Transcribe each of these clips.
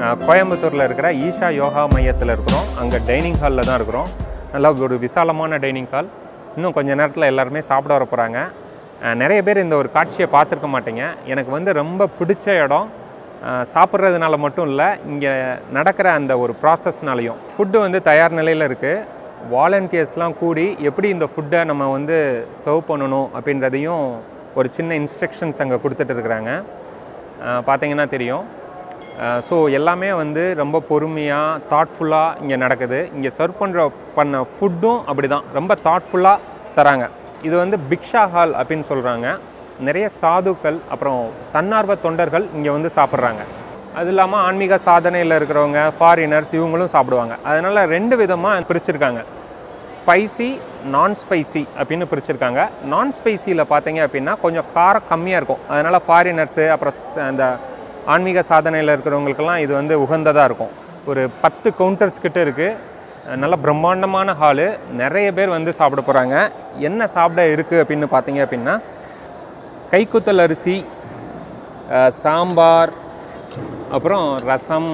அஹ், கோயம்புத்தூரில் இருக்கிற ஈஷா யோகா மையத்தில் இருக்கிறோம் அங்கே டைனிங் ஹாலில் தான் இருக்கிறோம் நல்லா ஒரு விசாலமான டைனிங் ஹால் இன்னும் கொஞ்ச நேரத்தில் எல்லாருமே சாப்பிட வர போகிறாங்க நிறைய பேர் இந்த ஒரு காட்சியை பார்த்துருக்க மாட்டீங்க எனக்கு வந்து ரொம்ப பிடிச்ச இடம் அஹ், சாப்பிட்றதுனால மட்டும் இல்லை இங்கே நடக்கிற அந்த ஒரு ப்ராசஸ்னாலையும் ஃபுட்டு வந்து தயார் நிலையில் இருக்குது வாலண்டியர்ஸ்லாம் கூடி எப்படி இந்த ஃபுட்டை நம்ம வந்து சர்வ் பண்ணணும் அப்படின்றதையும் ஒரு சின்ன இன்ஸ்ட்ரக்ஷன்ஸ் அங்கே கொடுத்துட்டு இருக்கிறாங்க அஹ், பார்த்தீங்கன்னா தெரியும் ஸோ எல்லாமே வந்து ரொம்ப பொறுமையாக தாட்ஃபுல்லாக இங்கே நடக்குது இங்கே சர்வ் பண்ணுற பண்ண ஃபுட்டும் அப்படி தான் ரொம்ப தாட்ஃபுல்லாக தராங்க இது வந்து பிக்ஷா ஹால் அப்படின்னு சொல்கிறாங்க நிறைய சாதுக்கள் அப்புறம் தன்னார்வ தொண்டர்கள் இங்கே வந்து சாப்பிட்றாங்க அது இல்லாமல் ஆன்மீக சாதனையில் இருக்கிறவங்க ஃபாரினர்ஸ் இவங்களும் சாப்பிடுவாங்க அதனால் ரெண்டு விதமாக பிரிச்சிருக்காங்க ஸ்பைசி நான் ஸ்பைசி அப்படின்னு பிரிச்சிருக்காங்க நான் ஸ்பைசியில் பார்த்தீங்க அப்படின்னா கொஞ்சம் காரம் கம்மியாக இருக்கும் அதனால் ஃபாரினர்ஸு அப்புறம் ஸ்- அந்த ஆன்மீக சாதனையில் இருக்கிறவங்களுக்கெல்லாம் இது வந்து உகந்ததாக இருக்கும் ஒரு பத்து கவுண்டர்ஸ் கிட்ட இருக்குது நல்ல பிரம்மாண்டமான ஹாலு நிறைய பேர் வந்து சாப்பிட போகிறாங்க என்ன சாப்பிட இருக்குது அப்படின்னு பார்த்தீங்க அப்படின்னா கைக்குத்தல் அரிசி அஹ், சாம்பார் அப்புறம் ரசம்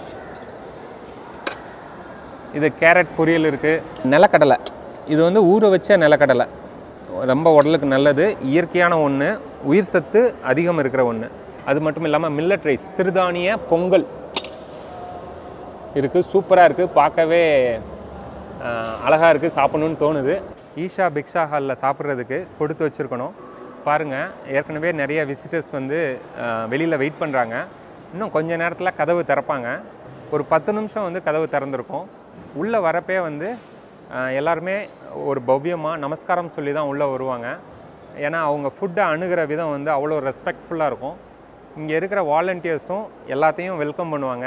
இது கேரட் பொரியல் இருக்குது நிலக்கடலை இது வந்து ஊற வச்ச நிலக்கடலை ரொம்ப உடலுக்கு நல்லது இயற்கையான ஒன்று உயிர் சத்து அதிகம் இருக்கிற ஒன்று அது மட்டும் இல்லாமல் மில்லட் ரைஸ் சிறுதானிய பொங்கல் இருக்குது சூப்பராக இருக்குது பார்க்கவே அழகாக இருக்குது சாப்பிடணும்னு தோணுது ஈஷா பிக்ஷா ஹாலில் சாப்பிட்றதுக்கு கொடுத்து வச்சுருக்கணும் பாருங்கள் ஏற்கனவே நிறைய விசிட்டர்ஸ் வந்து வெளியில் வெயிட் பண்ணுறாங்க இன்னும் கொஞ்ச நேரத்தில் கதவு திறப்பாங்க ஒரு பத்து நிமிஷம் வந்து கதவு திறந்திருக்கும் உள்ளே வரப்பே வந்து அஹ், எல்லாருமே ஒரு பவ்யமாக நமஸ்காரம் சொல்லி தான் உள்ளே வருவாங்க ஏன்னா அவங்க ஃபுட்டை அணுகிற விதம் வந்து அவ்வளோ ரெஸ்பெக்ட்ஃபுல்லாக இருக்கும் இங்கே இருக்கிற வாலண்டியர்ஸும் எல்லாத்தையும் வெல்கம் பண்ணுவாங்க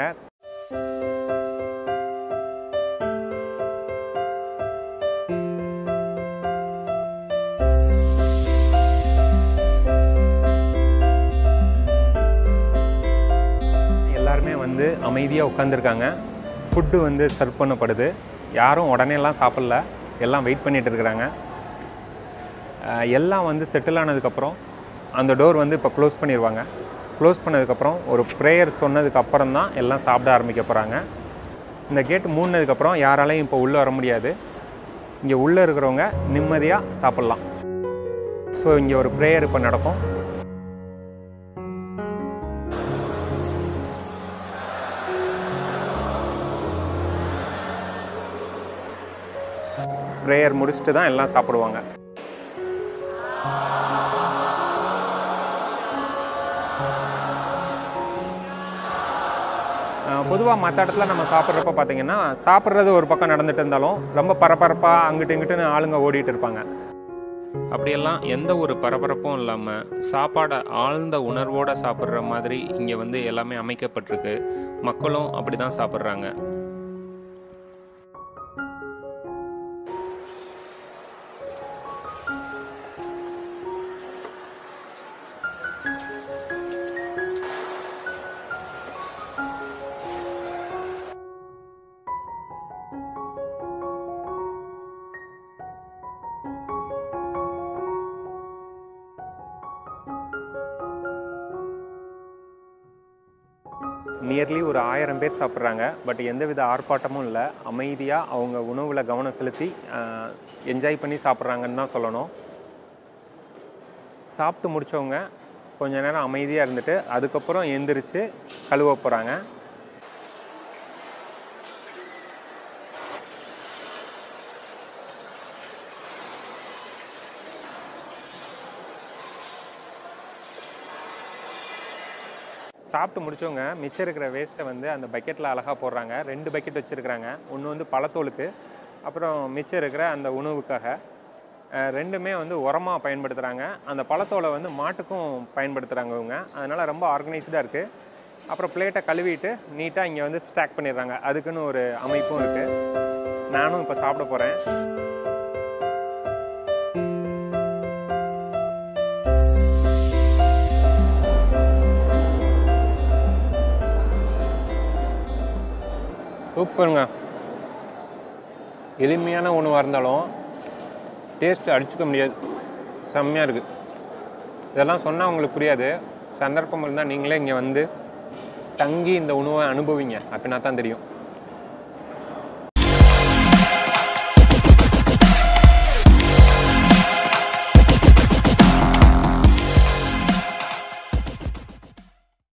எல்லாருமே வந்து அமைதியாக உட்காந்துருக்காங்க ஃபுட்டு வந்து சர்வ் பண்ணப்படுது யாரும் உடனேலாம் சாப்பிடல எல்லாம் வெயிட் பண்ணிட்டு இருக்கிறாங்க அஹ் எல்லாம் வந்து செட்டில் ஆனதுக்கப்புறம் அந்த டோர் வந்து இப்போ க்ளோஸ் பண்ணிடுவாங்க க்ளோஸ் பண்ணதுக்கப்புறம் ஒரு ப்ரேயர் சொன்னதுக்கு அப்புறம் தான் எல்லாம் சாப்பிட ஆரம்பிக்க போகிறாங்க இந்த கேட் மூடினதுக்கப்புறம் யாராலையும் இப்போ உள்ளே வர முடியாது இங்கே உள்ளே இருக்கிறவங்க நிம்மதியாக சாப்பிட்லாம் ஸோ இங்கே ஒரு ப்ரேயர் இப்போ நடக்கும் ப்ரேயர் முடிச்சுட்டு தான் எல்லாம் சாப்பிடுவாங்க பொதுவாக மற்ற இடத்துல நம்ம சாப்பிட்றப்ப பார்த்தீங்கன்னா சாப்பிட்றது ஒரு பக்கம் நடந்துட்டு இருந்தாலும் ரொம்ப பரபரப்பாக அங்கிட்டு இங்கிட்டுன்னு ஆளுங்க ஓடிட்டு இருப்பாங்க அப்படியெல்லாம் எந்த ஒரு பரபரப்பும் இல்லாமல் சாப்பாடை ஆழ்ந்த உணர்வோடு சாப்பிட்ற மாதிரி இங்கே வந்து எல்லாமே அமைக்கப்பட்டிருக்கு மக்களும் அப்படி தான் சாப்பிட்றாங்க நியர்லி ஒரு ஆயிரம் பேர் சாப்பிட்றாங்க பட் எந்தவித ஆர்ப்பாட்டமும் இல்லை அமைதியாக அவங்க உணவில் கவனம் செலுத்தி என்ஜாய் பண்ணி சாப்பிட்றாங்கன்னு தான் சொல்லணும் சாப்பிட்டு முடிச்சவங்க கொஞ்ச நேரம் அமைதியாக இருந்துட்டு அதுக்கப்புறம் எந்திரிச்சு கழுவ போகிறாங்க சாப்பிட்டு முடிச்சவங்க மிச்சம் இருக்கிற வேஸ்ட்டை வந்து அந்த பக்கெட்டில் அழகாக போடுறாங்க ரெண்டு பக்கெட் வச்சுருக்குறாங்க ஒன்று வந்து பழத்தோலுக்கு அப்புறம் மிச்சம் இருக்கிற அந்த உணவுக்காக அஹ், ரெண்டுமே வந்து உரமாக பயன்படுத்துகிறாங்க அந்த பழத்தோலை வந்து மாட்டுக்கும் பயன்படுத்துகிறாங்க இவங்க அதனால் ரொம்ப ஆர்கனைஸ்டாக இருக்குது அப்புறம் பிளேட்டை கழுவிட்டு நீட்டாக இங்கே வந்து ஸ்டாக் பண்ணிடுறாங்க அதுக்குன்னு ஒரு அமைப்பும் இருக்குது நானும் இப்போ சாப்பிட போகிறேன் சூப்பருங்க எளிமையான உணவாக இருந்தாலும் டேஸ்ட்டு அடிச்சுக்க முடியாது செம்மையாக இருக்குது இதெல்லாம் சொன்னால் உங்களுக்கு புரியாது சந்தர்ப்பம் இருந்தால் நீங்களே இங்கே வந்து தங்கி இந்த உணவை அனுபவிங்க அப்படின்னா தான் தெரியும்